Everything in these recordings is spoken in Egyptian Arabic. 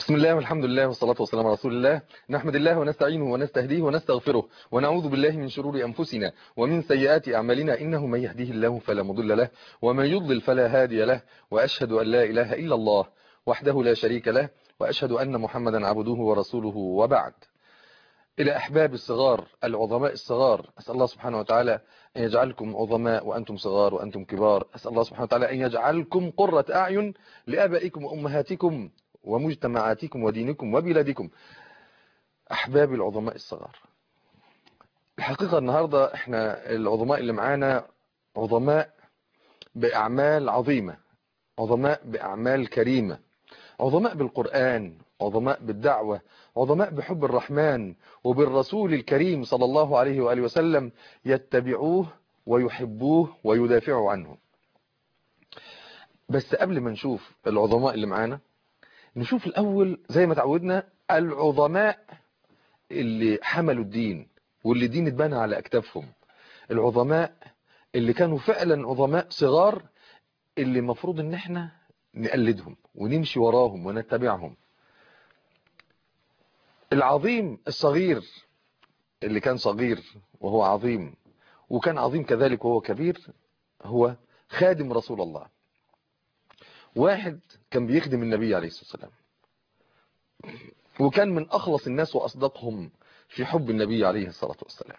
بسم الله والحمد لله والصلاة والسلام على رسول الله نحمد الله ونستعينه ونستهديه ونستغفره ونعوذ بالله من شرور أنفسنا ومن سيئات أعمالنا إنه من يهديه الله فلا مضل له ومن يضلل فلا هادي له وأشهد أن لا إله إلا الله وحده لا شريك له وأشهد أن محمدا عبده ورسوله وبعد إلى أحباب الصغار العظماء الصغار أسأل الله سبحانه وتعالى أن يجعلكم عظماء وأنتم صغار وأنتم كبار أسأل الله سبحانه وتعالى أن يجعلكم قرة أعين لآبائكم وأمهاتكم ومجتمعاتكم ودينكم وبلادكم أحباب العظماء الصغار الحقيقة النهاردة احنا العظماء اللي معانا عظماء بأعمال عظيمة عظماء بأعمال كريمة عظماء بالقرآن عظماء بالدعوة عظماء بحب الرحمن وبالرسول الكريم صلى الله عليه وآله وسلم يتبعوه ويحبوه ويدافعوا عنه بس قبل ما نشوف العظماء اللي معانا نشوف الأول زي ما تعودنا العظماء اللي حملوا الدين واللي الدين اتبنى على أكتافهم العظماء اللي كانوا فعلا عظماء صغار اللي مفروض ان احنا نقلدهم ونمشي وراهم ونتبعهم العظيم الصغير اللي كان صغير وهو عظيم وكان عظيم كذلك وهو كبير هو خادم رسول الله واحد كان بيخدم النبي عليه الصلاة والسلام وكان من أخلص الناس وأصدقهم في حب النبي عليه الصلاة والسلام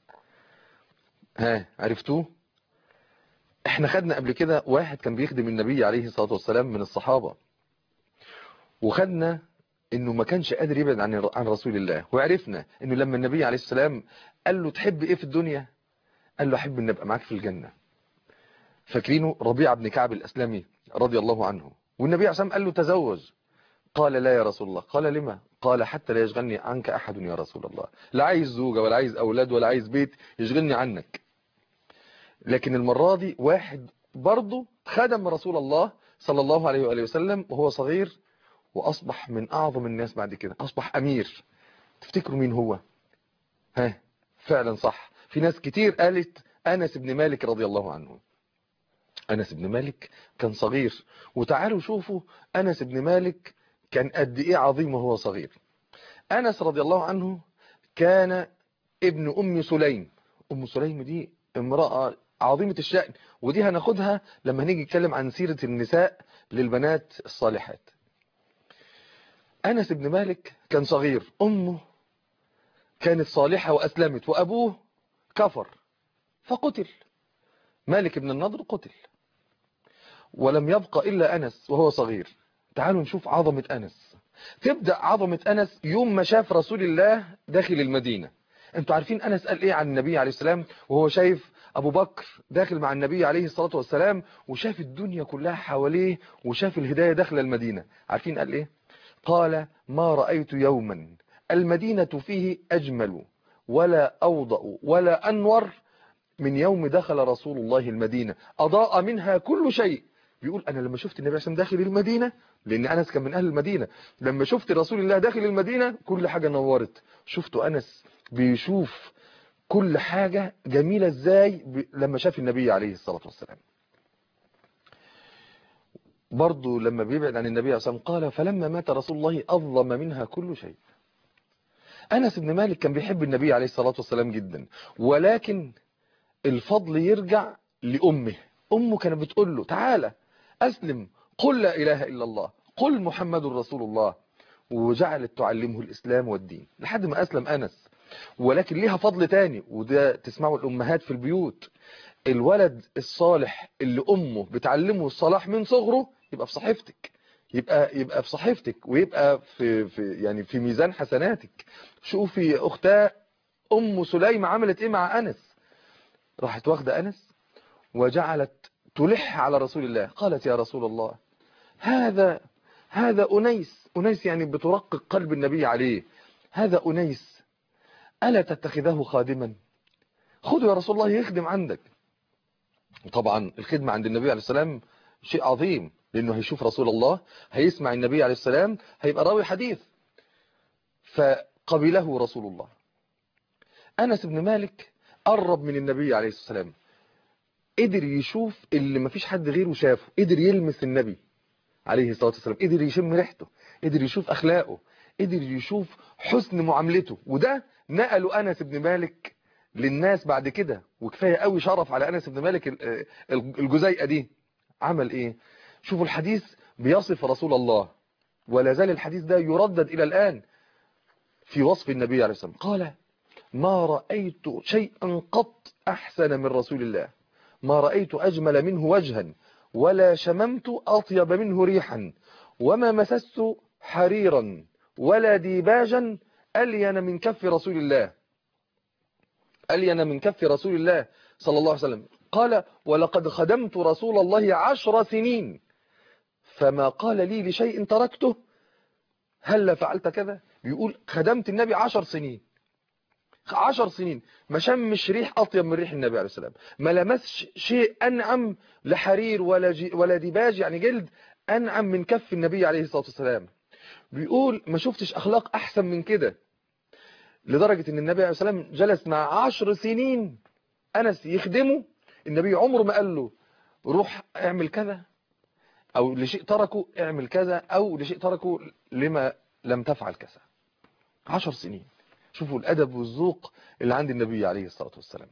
ها عرفتوه احنا خدنا قبل كده واحد كان بيخدم النبي عليه الصلاة والسلام من الصحابة وخدنا انه ما كانش قادر يبعد عن عن رسول الله وعرفنا انه لما النبي عليه السلام قال له تحب ايه في الدنيا قال له احب ان ابقى معاك في الجنة فاكرينه ربيعة بن كعب الاسلمي رضي الله عنه والنبي عليه السلام قال له تزوج قال لا يا رسول الله قال لما قال حتى لا يشغلني عنك احد يا رسول الله لا عايز زوجة ولا عايز اولاد ولا عايز بيت يشغلني عنك لكن المرة دي واحد برضه خدم رسول الله صلى الله عليه وآله وسلم وهو صغير وأصبح من أعظم الناس بعد كده أصبح أمير تفتكروا مين هو ها فعلا صح في ناس كتير قالت أنس بن مالك رضي الله عنه أنس بن مالك كان صغير وتعالوا شوفوا أنس بن مالك كان قد إيه عظيم وهو صغير أنس رضي الله عنه كان ابن أم سليم أم سليم دي امرأة عظيمة الشأن ودي هناخدها لما نيجي نتكلم عن سيرة النساء للبنات الصالحات أنس بن مالك كان صغير أمه كانت صالحة وأسلمت وأبوه كفر فقتل مالك بن النضر قتل ولم يبقى إلا أنس وهو صغير تعالوا نشوف عظمة أنس تبدأ عظمة أنس يوم ما شاف رسول الله داخل المدينة انتوا عارفين أنس قال إيه عن النبي عليه السلام وهو شايف أبو بكر داخل مع النبي عليه الصلاة والسلام وشاف الدنيا كلها حواليه وشاف الهداية داخل المدينة عارفين قال إيه قال ما رأيت يوما المدينة فيه أجمل ولا أوضأ ولا أنور من يوم دخل رسول الله المدينة أضاء منها كل شيء بيقول أنا لما شفت النبي عشان داخل المدينة لأن أنس كان من أهل المدينة لما شفت رسول الله داخل المدينة كل حاجة نورت شفت أنس بيشوف كل حاجة جميلة ازاي لما شاف النبي عليه الصلاة والسلام برضو لما بيبعد عن النبي عليه الصلاة والسلام قال فلما مات رسول الله أظلم منها كل شيء أنس بن مالك كان بيحب النبي عليه الصلاة والسلام جدا ولكن الفضل يرجع لأمه أمه كانت بتقول له تعالى أسلم قل لا إله إلا الله قل محمد رسول الله وجعلت تعلمه الإسلام والدين لحد ما أسلم أنس ولكن ليها فضل تاني وده تسمعوا الأمهات في البيوت الولد الصالح اللي أمه بتعلمه الصلاح من صغره يبقى في صحيفتك يبقى يبقى في صحيفتك ويبقى في, في يعني في ميزان حسناتك شوفي أختها أم سليم عملت إيه مع أنس راحت واخدة أنس وجعلت تلح على رسول الله قالت يا رسول الله هذا هذا أنيس أنيس يعني بترقق قلب النبي عليه هذا أنيس ألا تتخذه خادما خذوا يا رسول الله يخدم عندك طبعا الخدمة عند النبي عليه السلام شيء عظيم لأنه هيشوف رسول الله هيسمع النبي عليه السلام هيبقى راوي حديث فقبله رسول الله أنس بن مالك قرب من النبي عليه السلام قدر يشوف اللي مفيش حد غيره شافه قدر يلمس النبي عليه الصلاة والسلام قدر يشم ريحته قدر يشوف أخلاقه قدر يشوف حسن معاملته وده نقلوا أنس بن مالك للناس بعد كده وكفاية قوي شرف على أنس بن مالك الجزيئة دي عمل إيه شوفوا الحديث بيصف رسول الله ولا زال الحديث ده يردد إلى الآن في وصف النبي عليه الصلاة والسلام قال ما رأيت شيئا قط أحسن من رسول الله ما رأيت أجمل منه وجها ولا شممت أطيب منه ريحا وما مسست حريرا ولا ديباجا ألين من كف رسول الله ألين من كف رسول الله صلى الله عليه وسلم قال ولقد خدمت رسول الله عشر سنين فما قال لي لشيء تركته هل فعلت كذا بيقول خدمت النبي عشر سنين عشر سنين ما شمش ريح أطيب من ريح النبي عليه السلام ما لمسش شيء أنعم لحرير ولا, جي ولا ديباج يعني جلد أنعم من كف النبي عليه الصلاة والسلام بيقول ما شفتش أخلاق أحسن من كده لدرجة أن النبي عليه الصلاة والسلام جلس مع عشر سنين أنس يخدمه النبي عمره ما قال له روح اعمل كذا أو لشيء تركه اعمل كذا أو لشيء تركه لما لم تفعل كذا عشر سنين شوفوا الأدب والذوق اللي عند النبي عليه الصلاة والسلام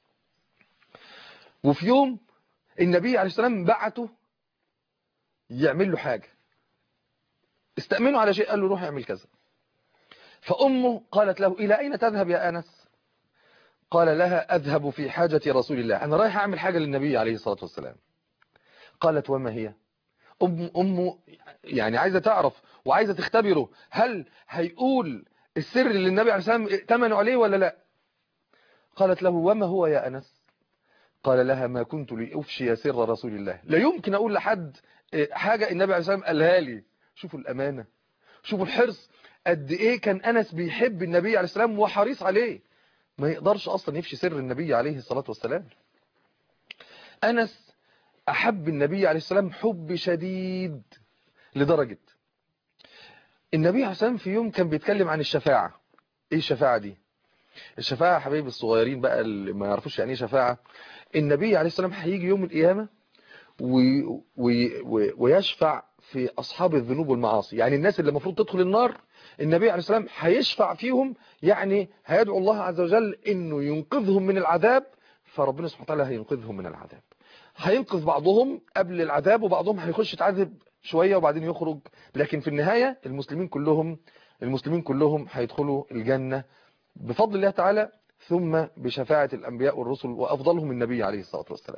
وفي يوم النبي عليه الصلاة والسلام بعته يعمل له حاجة استأمنه على شيء قال له روح اعمل كذا فأمه قالت له إلى أين تذهب يا أنس قال لها أذهب في حاجة رسول الله أنا رايح أعمل حاجة للنبي عليه الصلاة والسلام قالت وما هي أم أمه يعني عايزة تعرف وعايزة تختبره هل هيقول السر اللي النبي عليه الصلاة والسلام ائتمنوا عليه ولا لا قالت له وما هو يا أنس قال لها ما كنت لأفشي سر رسول الله لا يمكن أقول لحد حاجة النبي عليه الصلاة والسلام قالها لي شوفوا الأمانة شوفوا الحرص قد إيه كان أنس بيحب النبي عليه السلام وحريص عليه ما يقدرش أصلا يفشي سر النبي عليه الصلاة والسلام أنس أحب النبي عليه السلام حب شديد لدرجة النبي عليه السلام في يوم كان بيتكلم عن الشفاعة ايه الشفاعة دي الشفاعة حبايب الصغيرين بقى اللي ما يعرفوش يعني ايه شفاعة النبي عليه السلام هيجي يوم القيامة وي وي ويشفع في أصحاب الذنوب والمعاصي يعني الناس اللي المفروض تدخل النار النبي عليه السلام هيشفع فيهم يعني هيدعو الله عز وجل انه ينقذهم من العذاب فربنا سبحانه وتعالى هينقذهم من العذاب هينقذ بعضهم قبل العذاب وبعضهم هيخش يتعذب شوية وبعدين يخرج لكن في النهاية المسلمين كلهم المسلمين كلهم هيدخلوا الجنة بفضل الله تعالى ثم بشفاعة الأنبياء والرسل وأفضلهم النبي عليه الصلاة والسلام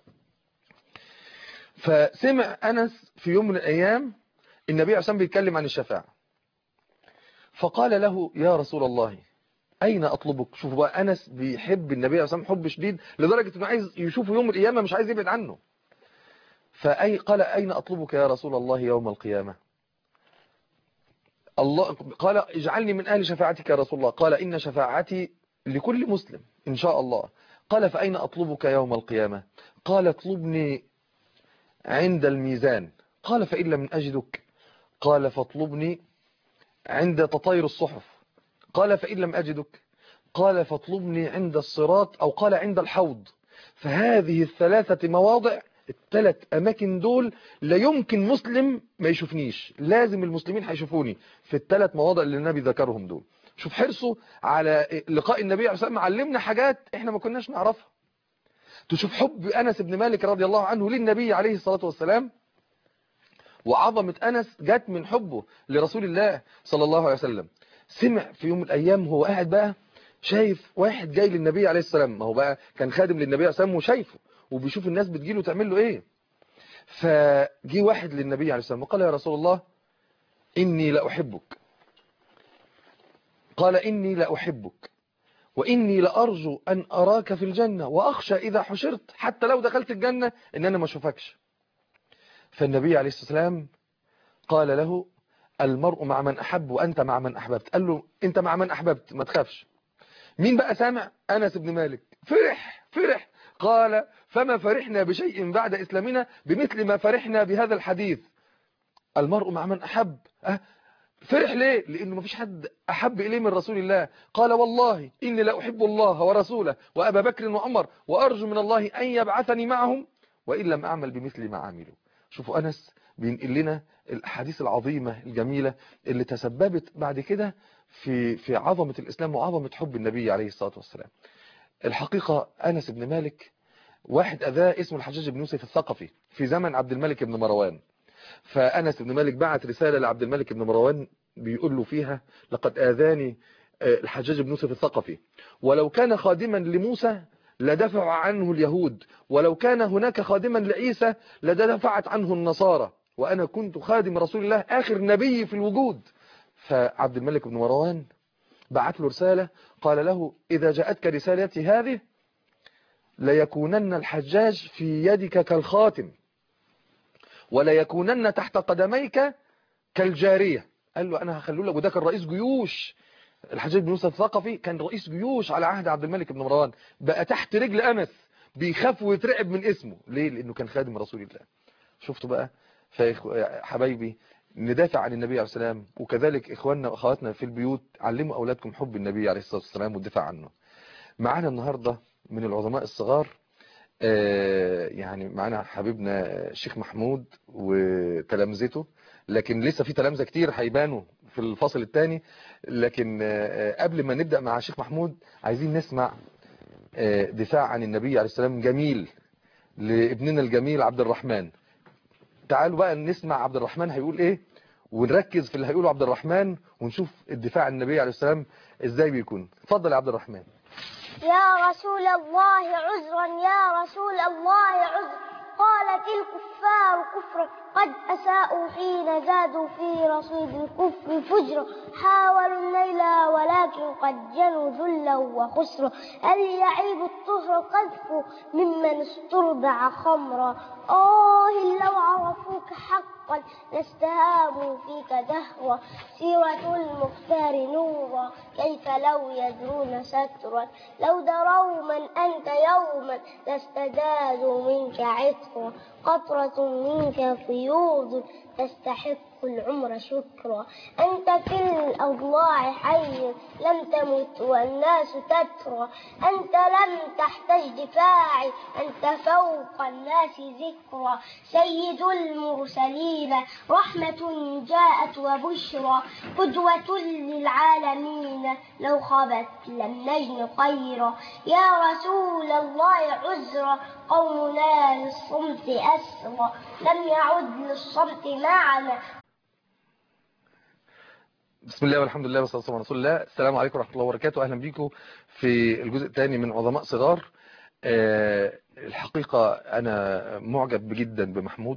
فسمع أنس في يوم من الأيام النبي عسام بيتكلم عن الشفاعة فقال له يا رسول الله أين أطلبك شوفوا بقى أنس بيحب النبي عليه الصلاة حب شديد لدرجة أنه عايز يشوفه يوم القيامة مش عايز يبعد عنه فأي قال أين أطلبك يا رسول الله يوم القيامة الله قال اجعلني من أهل شفاعتك يا رسول الله قال إن شفاعتي لكل مسلم إن شاء الله قال فأين أطلبك يوم القيامة قال اطلبني عند الميزان قال فإن لم أجدك قال فاطلبني عند تطير الصحف قال فإن لم أجدك قال فاطلبني عند الصراط أو قال عند الحوض فهذه الثلاثة مواضع الثلاث أماكن دول لا يمكن مسلم ما يشوفنيش لازم المسلمين هيشوفوني في الثلاث مواضع اللي النبي ذكرهم دول شوف حرصه على لقاء النبي عليه الصلاة والسلام علمنا حاجات احنا ما كناش نعرفها تشوف حب أنس بن مالك رضي الله عنه للنبي عليه الصلاة والسلام وعظمة أنس جت من حبه لرسول الله صلى الله عليه وسلم سمع في يوم من الأيام هو قاعد بقى شايف واحد جاي للنبي عليه السلام ما هو بقى كان خادم للنبي عليه السلام وشايفه وبيشوف الناس بتجيله تعمل له ايه فجي واحد للنبي عليه السلام وقال يا رسول الله إني لأحبك قال إني لأحبك وإني لأرجو أن أراك في الجنة وأخشى إذا حشرت حتى لو دخلت الجنة إن أنا ما أشوفكش فالنبي عليه الصلاة والسلام قال له المرء مع من أحب وأنت مع من أحببت قال له أنت مع من أحببت ما تخافش مين بقى سامع أنس بن مالك فرح فرح قال فما فرحنا بشيء بعد إسلامنا بمثل ما فرحنا بهذا الحديث المرء مع من أحب أه فرح ليه لأنه ما فيش حد أحب إليه من رسول الله قال والله إني لا أحب الله ورسوله وأبا بكر وعمر وأرجو من الله أن يبعثني معهم وإن لم أعمل بمثل ما عملوا شوفوا أنس بينقل لنا الأحاديث العظيمة الجميلة اللي تسببت بعد كده في في عظمة الإسلام وعظمة حب النبي عليه الصلاة والسلام الحقيقة أنس بن مالك واحد أذاه اسمه الحجاج بن يوسف الثقفي في زمن عبد الملك بن مروان فأنس بن مالك بعت رسالة لعبد الملك بن مروان بيقول له فيها لقد آذاني الحجاج بن يوسف الثقفي ولو كان خادما لموسى لدفع عنه اليهود ولو كان هناك خادما لعيسى لدفعت عنه النصارى وأنا كنت خادم رسول الله آخر نبي في الوجود فعبد الملك بن مروان بعت له رسالة قال له إذا جاءتك رسالتي هذه ليكونن الحجاج في يدك كالخاتم وليكونن تحت قدميك كالجارية قال له أنا هخلو لك وده كان رئيس جيوش الحجاج بن يوسف الثقفي كان رئيس جيوش على عهد عبد الملك بن مروان بقى تحت رجل أنس بيخاف ويترعب من اسمه ليه لأنه كان خادم رسول الله شفتوا بقى حبايبي ندافع عن النبي عليه السلام وكذلك إخواننا وأخواتنا في البيوت علموا أولادكم حب النبي عليه الصلاة والسلام والدفاع عنه معانا النهاردة من العظماء الصغار يعني معانا حبيبنا الشيخ محمود وتلامذته لكن لسه في تلامذة كتير هيبانوا في الفصل الثاني لكن قبل ما نبدأ مع الشيخ محمود عايزين نسمع دفاع عن النبي عليه السلام جميل لابننا الجميل عبد الرحمن تعالوا بقى نسمع عبد الرحمن هيقول ايه ونركز في اللي هيقوله عبد الرحمن ونشوف الدفاع عن النبي عليه السلام ازاي بيكون اتفضل يا عبد الرحمن يا رسول الله عذرا يا رسول الله عذرا قالت الكفار كفرا قد أساءوا حين زادوا في رصيد الكفر فجرا حاولوا الليل ولكن قد جنوا ذلا وخسرا هل يعيب الطهر قذف ممن استرضع خمرا آه لو عرفوك حقا لاستهاموا فيك دهرا سيرة المختار نورا كيف لو يدرون سترا لو دروا من أنت يوما لاستدادوا منك عطرا قطرة منك فيوض تستحق العمر شكرا أنت في الأضلاع حي لم تمت والناس تترى أنت لم تحتج دفاعي أنت فوق الناس ذكرى سيد المرسلين رحمة جاءت وبشرى قدوة للعالمين لو خبت لم نجن خيرا يا رسول الله عذرا قومنا للصمت أسرى لم يعد للصمت معنا بسم الله والحمد لله والصلاه والسلام على رسول الله السلام عليكم ورحمه الله وبركاته اهلا بيكم في الجزء الثاني من عظماء صغار أه الحقيقه انا معجب جدا بمحمود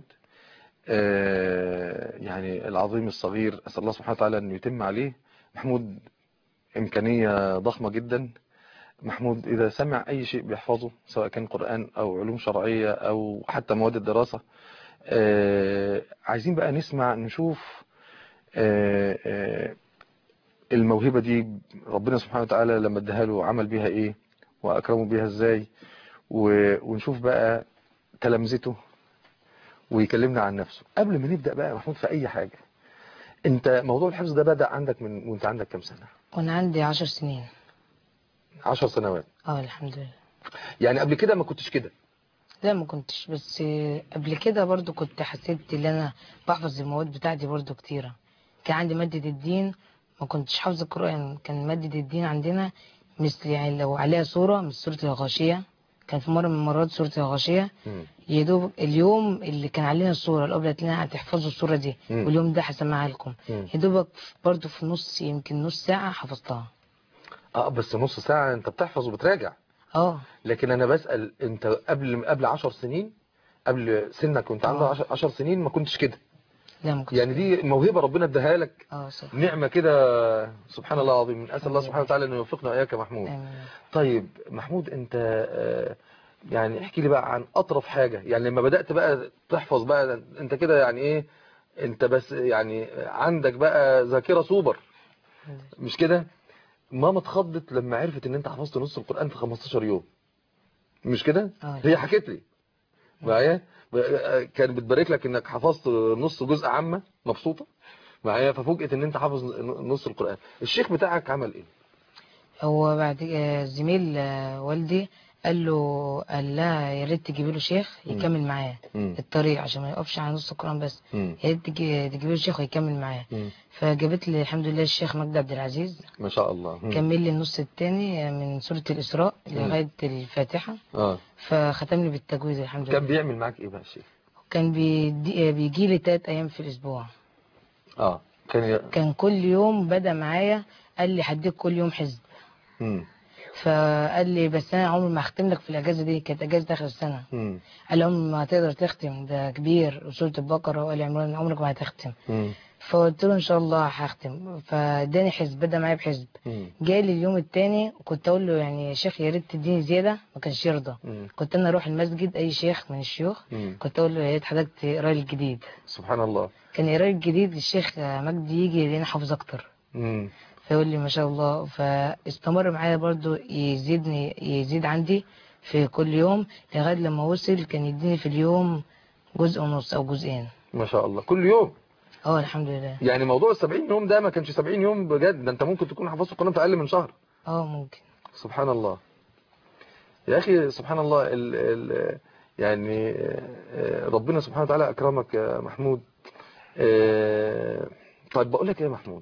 أه يعني العظيم الصغير اسال الله سبحانه وتعالى انه يتم عليه محمود امكانيه ضخمه جدا محمود اذا سمع اي شيء بيحفظه سواء كان قران او علوم شرعيه او حتى مواد الدراسه أه عايزين بقى نسمع نشوف آآ آآ الموهبة دي ربنا سبحانه وتعالى لما اداها له عمل بيها ايه واكرمه بيها ازاي ونشوف بقى تلامذته ويكلمنا عن نفسه قبل ما نبدأ بقى محمود في اي حاجة انت موضوع الحفظ ده بدأ عندك من وانت عندك كام سنة وانا عندي عشر سنين عشر سنوات اه الحمد لله يعني قبل كده ما كنتش كده لا ما كنتش بس قبل كده برضو كنت حسيت ان انا بحفظ المواد بتاعتي برضو كتيرة كان عندي مادة الدين ما كنتش حافظ القرآن كان مادة الدين عندنا مثل يعني لو عليها صورة مثل سورة الغاشية كان في مرة من المرات سورة الغاشية يا دوب اليوم اللي كان علينا الصورة الأولى قالت لنا هتحفظوا الصورة دي مم. واليوم ده هسمعها لكم مم. يا دوبك برضو في نص يمكن نص ساعة حفظتها اه بس نص ساعة انت بتحفظ وبتراجع اه لكن انا بسأل انت قبل قبل 10 سنين قبل سنك كنت عندك آه. 10 سنين ما كنتش كده لا ما كنتش يعني دي موهبة ربنا اداها لك اه صح نعمة كده سبحان الله العظيم من أسأل الله سبحانه وتعالى أنه يوفقنا وإياك يا محمود آمين. طيب محمود أنت آه، يعني احكي لي بقى عن أطرف حاجة يعني لما بدأت بقى تحفظ بقى أنت كده يعني إيه أنت بس يعني عندك بقى ذاكرة سوبر مش كده ماما اتخضت لما عرفت ان انت حفظت نص القرآن في 15 يوم مش كده آه. هي حكت لي معايا ب- كانت بتبارك لك انك حفظت نص جزء عامة مبسوطة معايا ففوجئت ان انت حافظ نص القرآن الشيخ بتاعك عمل ايه هو بعد آه، زميل آه، والدي قال له قال لها يا ريت تجيبي له شيخ يكمل معاه مم. الطريق عشان ما يقفش على نص القرآن بس مم. يا ريت تجي- تجيبي له شيخ ويكمل معاه مم. فجابت لي الحمد لله الشيخ مجدي عبد العزيز ما شاء الله مم. كمل لي النص التاني من سورة الإسراء مم. لغاية الفاتحة اه فختم لي بالتجويد الحمد كان لله بيعمل معاك ايه بقى الشيخ كان بيدي بيجي لي تلات أيام في الأسبوع اه كان ي... كان كل يوم بدأ معايا قال لي هديك كل يوم حزب مم. فقال لي بس انا عمري ما هختم لك في الاجازه دي كانت اجازه اخر السنه مم. قال لي عمري ما هتقدر تختم ده كبير وسوره البقره وال عمران عمرك ما هتختم مم. فقلت له ان شاء الله هختم فاداني حزب بدا معايا بحزب مم. جاي لي اليوم التاني كنت اقول له يعني يا شيخ يا ريت تديني زياده ما كانش يرضى مم. كنت انا اروح المسجد اي شيخ من الشيوخ مم. كنت اقول له يا ريت حضرتك تقرا لي الجديد سبحان الله كان يقرا لي الجديد الشيخ مجدي يجي يلاقيني حافظ اكتر مم. فيقول لي ما شاء الله فاستمر معايا برضو يزيدني يزيد عندي في كل يوم لغاية لما وصل كان يديني في اليوم جزء ونص او جزئين ما شاء الله كل يوم اه الحمد لله يعني موضوع ال 70 يوم ده ما كانش 70 يوم بجد ده انت ممكن تكون حفظت القرآن في اقل من شهر اه ممكن سبحان الله يا اخي سبحان الله ال ال يعني آه، ربنا سبحانه وتعالى اكرمك يا محمود آه، طيب بقول لك ايه يا محمود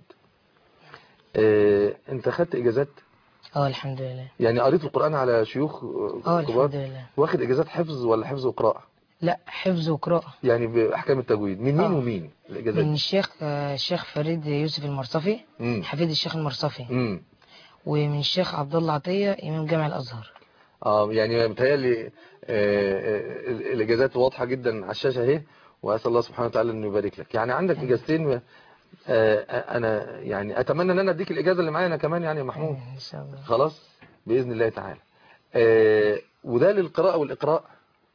آه، انت خدت اجازات اه الحمد لله يعني قريت القرآن على شيوخ اه كبار الحمد لله واخد اجازات حفظ ولا حفظ وقراءة لا حفظ وقراءة يعني باحكام التجويد من مين آه. ومين الاجازات من الشيخ آه، الشيخ فريد يوسف المرصفي امم حفيد الشيخ المرصفي امم ومن الشيخ عبد الله عطية إمام جامع الأزهر اه يعني متهيألي آه، آه، الاجازات واضحه جدا على الشاشه اهي واسال الله سبحانه وتعالى انه يبارك لك يعني عندك اجازتين و- آه، انا يعني اتمنى ان انا اديك الاجازه اللي معايا انا كمان يعني يا محمود إن شاء الله خلاص باذن الله تعالى آه، وده للقراءه والاقراء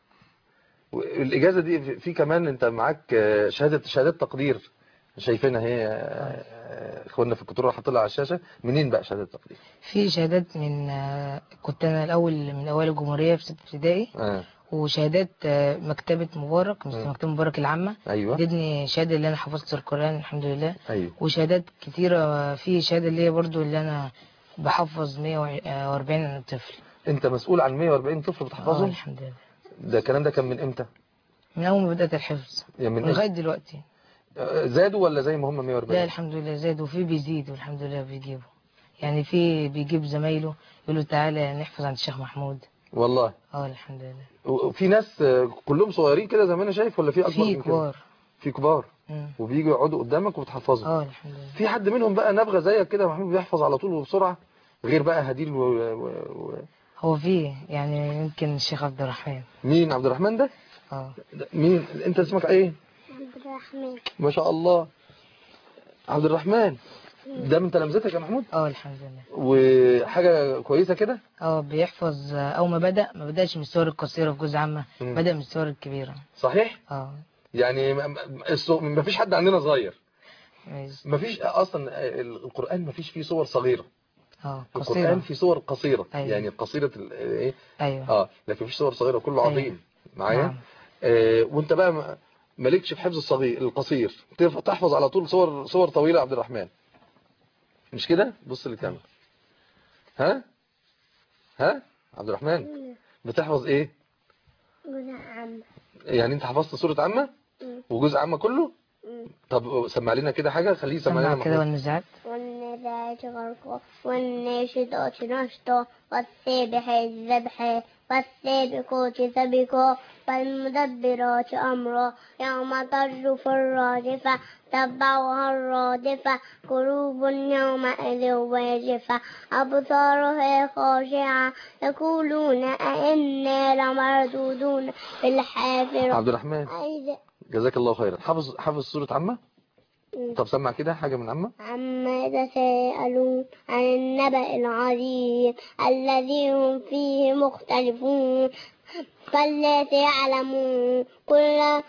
الاجازه دي في- في كمان انت معاك آه، شهاده شهادات تقدير شايفينها هي آه، اخواننا في الكترون حاطين على الشاشه منين بقى شهاده التقدير في شهادات من آه، كنت أنا الأول من أوائل الجمهورية في ستة ابتدائي اه وشهادات آه، مكتبة مبارك مم. مستر مكتبة مبارك العامة ايوه ادتني شهادة اللي أنا حفظت القرآن الحمد لله ايوه وشهادات كتيرة في شهادة اللي هي برضو اللي أنا بحفظ 140 طفل انت مسؤول عن 140 طفل اه بتحفظهم الحمد لله ده الكلام ده كان من امتى من أول ما بدأت الحفظ يعني من لغاية دلوقتي آه، زادوا ولا زي ما هم لا 140 الحمد لله زاد وفي بيزيد والحمد لله بيجيبوا يعني في بيجيب زمايله يقول له تعالى نحفظ عند الشيخ محمود والله اه الحمد لله وفي ناس آه، كلهم صغيرين كده زي ما انا شايف ولا في اكبر في من كده كبار في كبار مم. وبييجوا يقعدوا قدامك وبتحفظهم اه الحمد لله في حد منهم بقى نبغى زيك كده يا محمود بيحفظ على طول وبسرعه غير بقى هديل و... و... و... هو في يعني يمكن الشيخ عبد الرحمن مين عبد الرحمن ده اه ده مين انت اسمك ايه عبد الرحمن ما شاء الله عبد الرحمن ده من تلامذتك يا محمود اه الحمد لله وحاجه كويسه كده اه بيحفظ آه، اول ما بدأ ما بدأش من السور القصيرة في جزء عامة مم. بدأ من السور الكبيرة صحيح اه يعني ما- ما الصو- ما فيش حد عندنا صغير ماشي. ما فيش اصلا القران ما فيش فيه صور صغيره اه القران قصيرة فيه صور قصيره أيوة. يعني قصيره ال- ايه ايوه اه لكن مفيش صور صغيره كله أيوة. عظيم معايا نعم. آه وانت بقى ما- مالكش في حفظ الصغير القصير تف- تحفظ على طول صور صور طويله يا عبد الرحمن مش كده بص للكاميرا ها ها عبد الرحمن بتحفظ ايه جزء عام يعني انت حفظت سوره عامه مم. وجزء عامه كله طب سمع لنا كده حاجه خليه يسمع لنا سمع كده محمود. والنزعات والنذات غرقا والناشطات نشطا والسابحات ذبحا والسابقات سبقا والمدبرات أمرا يوم ترجف الراجفة تتبعها الرادفة قلوب يومئذ واجفة أبصارها خاشعة يقولون أئنا لمردودون في الحافرة عبد الرحمن أيضا جزاك الله خيرا حافظ حافظ سوره عامه طب سمع كده حاجه من عامه عما يتساءلون عن النبأ العظيم الذي هم فيه مختلفون كلا سيعلمون كل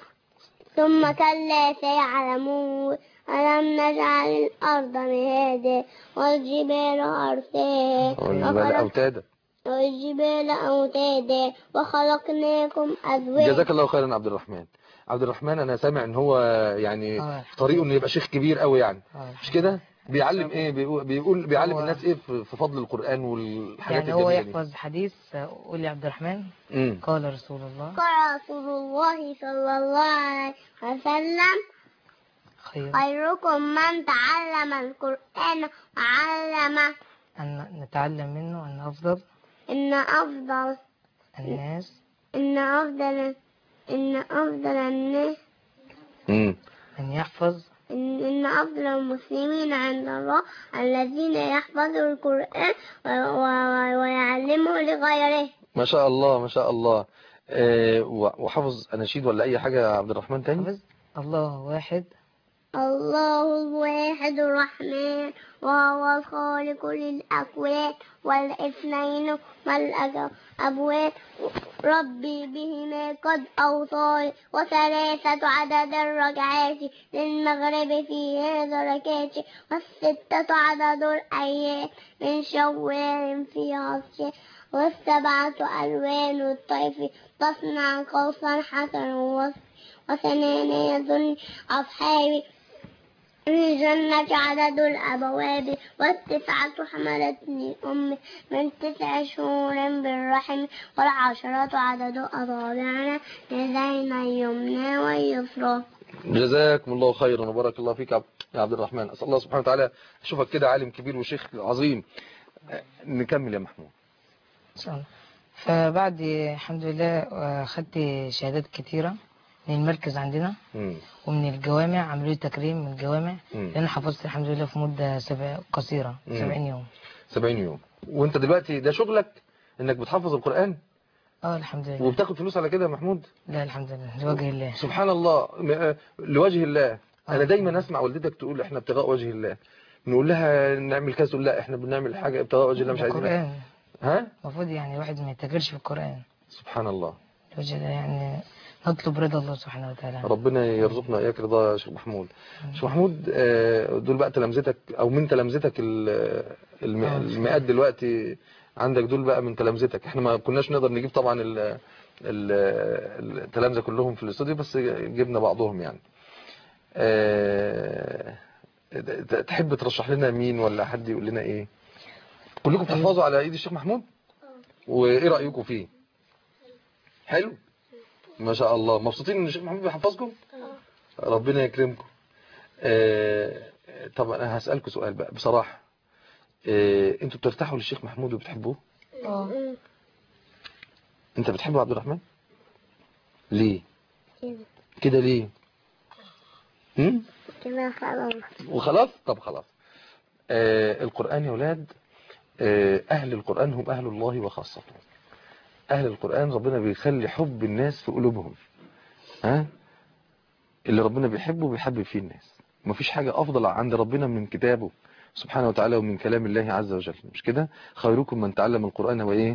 ثم كلا سيعلمون ألم نجعل الأرض مهادا والجبال أرساها والجبال وخلق- اوتادا والجبال أوتادا وخلقناكم أزواجا جزاك الله خيرا عبد الرحمن عبد الرحمن انا سامع ان هو يعني آه. طريقه انه يبقى شيخ كبير قوي يعني اه مش كده بيعلم ايه بيقول بيقول بيعلم هو- الناس ايه في في فضل القرآن والحاجات يعني هو الجميلة دي يحفظ حديث قول يا عبد الرحمن امم قال رسول الله قال رسول الله صلى الله عليه وسلم خير خيركم من تعلم القرآن وعلمه أن نتعلم منه أن أفضل إن أفضل الناس إن أفضل إن أفضل الناس امم أن يحفظ إن إن أفضل المسلمين عند الله الذين يحفظوا القرآن و- و- ويعلموا لغيره ما شاء الله ما شاء الله آه و- وحافظ اناشيد ولا اي حاجة يا عبد الرحمن تاني حفظ الله واحد الله الواحد الرحمن وهو الخالق للأكوان والاثنين والأبواب ربي بهما قد أوصاني وثلاثة عدد الركعات للمغرب في هذا ركعات والستة عدد الأيام من شوال في عصر والسبعة ألوان الطيف تصنع قوسا حسنا وصف وثمانية أصحاب الجنة عدد الأبواب والتسعة حملتني أمي من تسع شهور بالرحم والعشرة عدد أصابعنا يدين اليمنى واليسرى جزاكم الله خيرا وبارك الله فيك يا عبد- يا عبد الرحمن اسال الله سبحانه وتعالى اشوفك كده عالم كبير وشيخ عظيم آه، نكمل يا محمود إن شاء الله فبعد الحمد لله آه، خدت شهادات كتيرة من المركز عندنا امم ومن الجوامع عملوا لي تكريم من الجوامع مم. لأن حفظت الحمد لله في مدة سبع قصيرة مم. 70 يوم 70 يوم وانت دلوقتي ده شغلك انك بتحفظ القرآن اه الحمد لله وبتاخد فلوس على كده يا محمود لا الحمد لله لوجه الله سبحان الله م- آه، لوجه الله انا آه. دايما اسمع والدتك تقول احنا ابتغاء وجه الله نقول لها نعمل كذا تقول لا احنا بنعمل حاجه ابتغاء وجه الله مش عايزين القرآن ها المفروض يعني الواحد ما يتاجرش في القرآن سبحان الله لوجه الله يعني نطلب رضا الله سبحانه وتعالى ربنا يرزقنا اياك رضا يا شيخ محمود شيخ محمود آه، دول بقى تلامذتك او من تلامذتك ال- الم- آه. المئات دلوقتي عندك دول بقى من تلامذتك احنا ما كناش نقدر نجيب طبعا ال- ال- التلامذه كلهم في الاستوديو بس جبنا بعضهم يعني آه، ت- تحب ترشح لنا مين ولا حد يقول لنا ايه كلكم بتحفظوا على ايد الشيخ محمود وايه رايكم فيه حلو ما شاء الله مبسوطين ان الشيخ محمود بيحفظكم ربنا يكرمكم آه، طب انا هسألكم سؤال بقى بصراحة آه، انتوا بترتاحوا للشيخ محمود وبتحبوه اه انت بتحبه عبد الرحمن ليه كده كده ليه هم؟ كده خلاص وخلاص طب خلاص آه القرآن يا ولاد آه أهل القرآن هم أهل الله وخاصته أهل القرآن ربنا بيخلي حب الناس في قلوبهم ها اللي ربنا بيحبه بيحبب فيه الناس مفيش حاجة أفضل عند ربنا من كتابه سبحانه وتعالى ومن كلام الله عز وجل مش كده خيركم من تعلم القرآن وإيه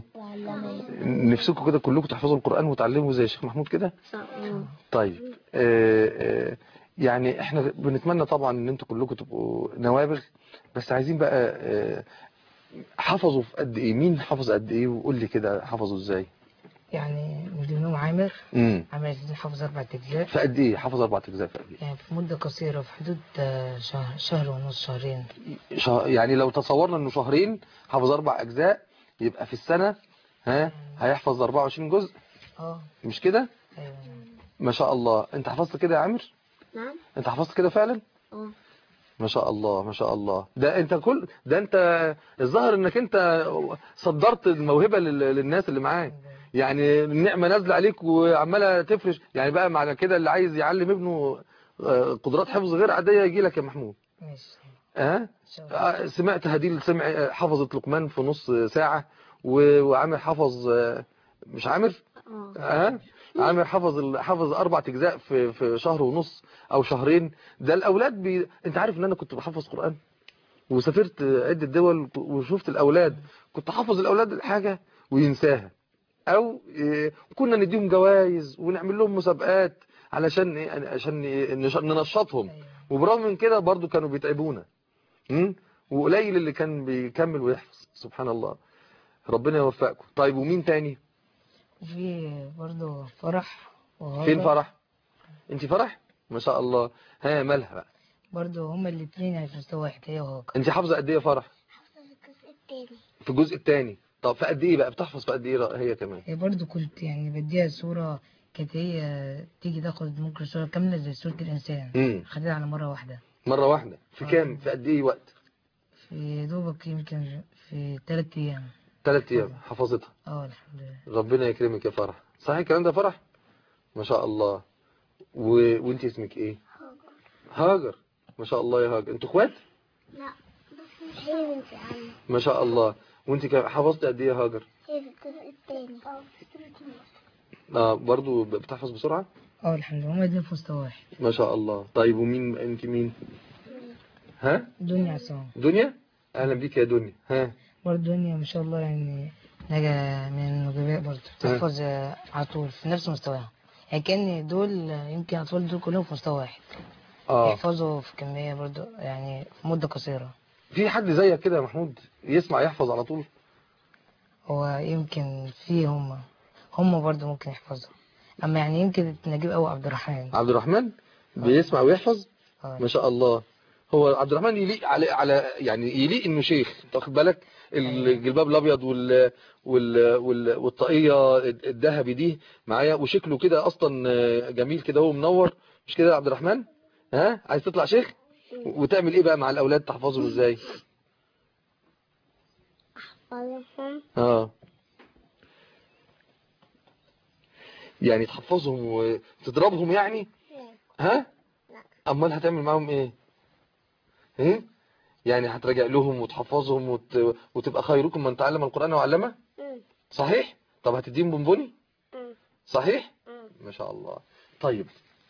نفسكم كده كلكم تحفظوا القرآن وتعلموا زي الشيخ محمود كده طيب آه، آه، يعني احنا بنتمنى طبعا ان انتوا كلكم تبقوا نوابغ بس عايزين بقى آه، حفظوا في قد ايه مين حفظ قد ايه وقول لي كده حفظوا ازاي يعني من ضمنهم عامر امم عامر عايزين حافظ أربع أجزاء في قد ايه حفظ اربع اجزاء في قد ايه يعني في مدة قصيرة في حدود آه، شهر شهر ونص شهرين شه- يعني لو تصورنا انه شهرين حفظ اربع اجزاء يبقى في السنة ها هيحفظ 24 جزء اه مش كده ايوه ما شاء الله انت حفظت كده يا عامر نعم انت حفظت كده فعلا اه ما شاء الله ما شاء الله ده انت كل ده انت الظاهر انك انت صدرت الموهبة لل- للناس اللي معاك يعني النعمة نازلة عليك وعمالة تفرش يعني بقى معنى كده اللي عايز يعلم ابنه آه، قدرات حفظ غير عادية يجي لك يا محمود ماشي ها ان شاء الله آه، سمعت هديل سمع آه، حفظت لقمان في نص ساعة و- وعامر حفظ آه، مش عامر اه ها عامر حفظ ال- حفظ اربع اجزاء في في شهر ونص او شهرين ده الاولاد بي... انت عارف ان انا كنت بحفظ قران وسافرت عده دول وشفت الاولاد كنت حافظ الاولاد الحاجه وينساها او إيه، كنا نديهم جوائز ونعمل لهم مسابقات علشان إيه؟ عشان إيه؟ نش- ننشطهم أيوة. وبرغم من كده برضو كانوا بيتعبونا م? وقليل اللي كان بيكمل ويحفظ سبحان الله ربنا يوفقكم طيب ومين تاني وفي برضه فرح وغابة فين فرح انت فرح ما شاء الله ها مالها بقى برضو هما الاتنين يعني في مستوى واحد هي وهاجر انت حافظه قد ايه يا فرح الجزء التاني في الجزء الثاني طب في قد ايه بقى بتحفظ في قد ايه هي كمان هي برضو كنت يعني بديها صورة كانت هي تيجي تاخد ممكن صورة كاملة زي صورة الإنسان امم خدتها على مرة واحدة مره واحده في آه. كام في قد ايه وقت في دوبك يمكن في تلات أيام ثلاث ايام حفظتها اه الحمد لله ربنا يكرمك يا فرح صحيح الكلام ده يا فرح ما شاء الله و... وانت اسمك ايه هاجر ما شاء الله يا هاجر انتوا اخوات لا بس مش هي بنت عمي ما شاء الله وانت كم... حفظت قد ايه يا هاجر هي في الجزء التاني اه برضو ب- بتحفظ بسرعه اه الحمد لله هما الاتنين في مستوى واحد ما شاء الله طيب ومين انت مين ها دنيا عصام دنيا اهلا بيك يا دنيا ها برضه دنيا ما شاء الله يعني نجا من النجباء برضه بتحفظ آه، على طول في نفس مستواها يعني كأن دول آه، يمكن أطفال دول كلهم في مستوى واحد اه يحفظوا في كمية برضه يعني في مدة قصيرة في حد زيك كده يا محمود يسمع يحفظ على طول هو يمكن في هم هم برضه ممكن يحفظوا أما يعني يمكن نجيب أو عبد الرحمن عبد الرحمن بيسمع ويحفظ اه ما شاء الله هو عبد الرحمن يليق على على يعني يليق انه شيخ انت واخد بالك الجلباب الابيض وال وال وال والطاقيه الذهبي دي معايا وشكله كده اصلا جميل كده هو منور مش كده يا عبد الرحمن ها عايز تطلع شيخ وتعمل ايه بقى مع الاولاد تحفظهم ازاي أحفظهم اه يعني تحفظهم وتضربهم يعني ها امال هتعمل معاهم ايه ايه يعني هتراجع لهم وتحفظهم وت... وتبقى خيركم من تعلم القرآن وعلمه مم. صحيح طب هتديهم بونبوني مم. صحيح مم. ما شاء الله طيب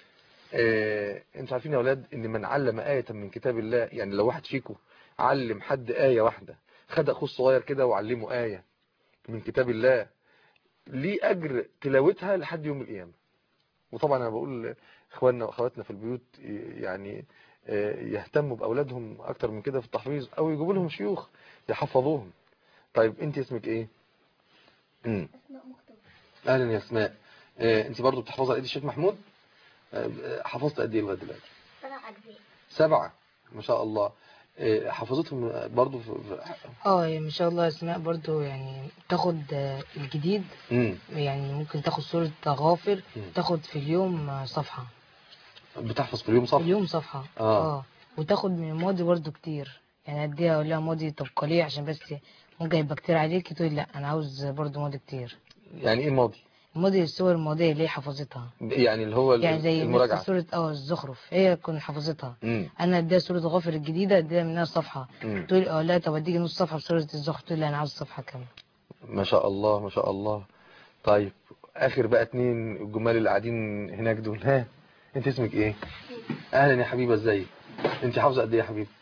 آه، انتوا عارفين يا اولاد ان من علم آية من كتاب الله يعني لو واحد فيكم علم حد آية واحدة خد اخوه الصغير كده وعلمه آية من كتاب الله ليه اجر تلاوتها لحد يوم القيامة وطبعا انا بقول اخواننا واخواتنا في البيوت يعني آه، يهتموا باولادهم اكتر من كده في التحفيظ او يجيبوا لهم شيوخ يحفظوهم طيب انت اسمك ايه امم اهلا يا اسماء آه، انت برضو بتحفظي على ايد الشيخ محمود آه، حفظت قد ايه لغايه دلوقتي سبع أجزاء سبعة ما شاء الله آه، حفظتهم برضو في في- اه هي ما شاء الله اسماء برضو يعني تاخد آه، الجديد مم. يعني ممكن تاخد سورة غافر مم. تاخد في اليوم آه، صفحة بتحفظ في اليوم في صح اليوم صفحة آه. وتاخد من الماضي برضو كتير يعني اديها اقول لها ماضي طب ليه عشان بس ممكن يبقى كتير عليكي تقول لا انا عاوز برضو ماضي كتير يعني ايه الماضي الماضي الصور الماضية اللي هي حفظتها يعني اللي هو يعني زي مثل المراجعة سورة اه الزخرف هي كنت حفظتها مم. انا اديها سورة غافر الجديدة اديها منها صفحة مم. تقول اه لا طب اديكي نص صفحة في سورة الزخرف تقول لي انا عاوز صفحة كاملة ما شاء الله ما شاء الله طيب اخر بقى اتنين الجمال اللي قاعدين هناك دول ها انت اسمك ايه اهلا يا حبيبه ازيك انت حافظه قد ايه يا حبيبي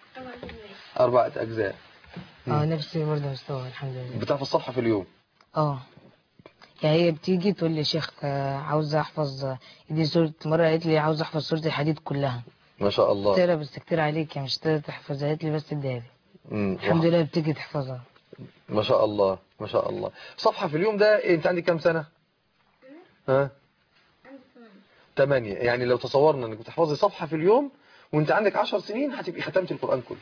اربعه اجزاء اه نفسي برضه مستوى الحمد لله بتحفظ صفحه في اليوم اه يعني هي بتيجي تقول لي شيخ آه، عاوزة احفظ آه، دي سورة مرة قالت لي عاوزة احفظ سورة الحديد كلها ما شاء الله تقرا بس كتير عليك يعني مش تقدر تحفظها قالت لي بس اديها لي مم. الحمد لله بتيجي تحفظها ما شاء الله ما شاء الله صفحه في اليوم ده إيه، انت عندك كام سنه ها ثمانية يعني لو تصورنا انك بتحفظي صفحه في اليوم وانت عندك عشر سنين هتبقي ختمت القران كله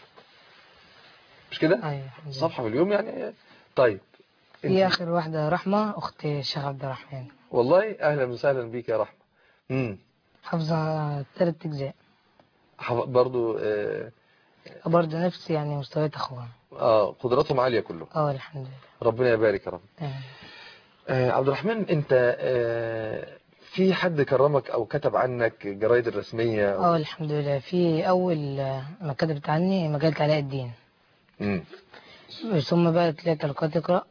مش كده ايوه الحمد لله صفحه في اليوم يعني طيب في اخر واحدة رحمة اخت الشيخ عبد الرحمن والله اهلا وسهلا بيك يا رحمه امم حافظة ثلاث اجزاء حف- برضو آه, برضه نفس يعني مستويات اخوها اه قدراتهم عاليه كلهم اه الحمد لله ربنا يبارك يا رب تمام. آه عبد الرحمن انت آه في حد كرمك او كتب عنك جرايد الرسميه اه الحمد لله في اول آه، ما كتبت عني مجلة علاء الدين امم ثم بقى طلعت لقاء تقرأ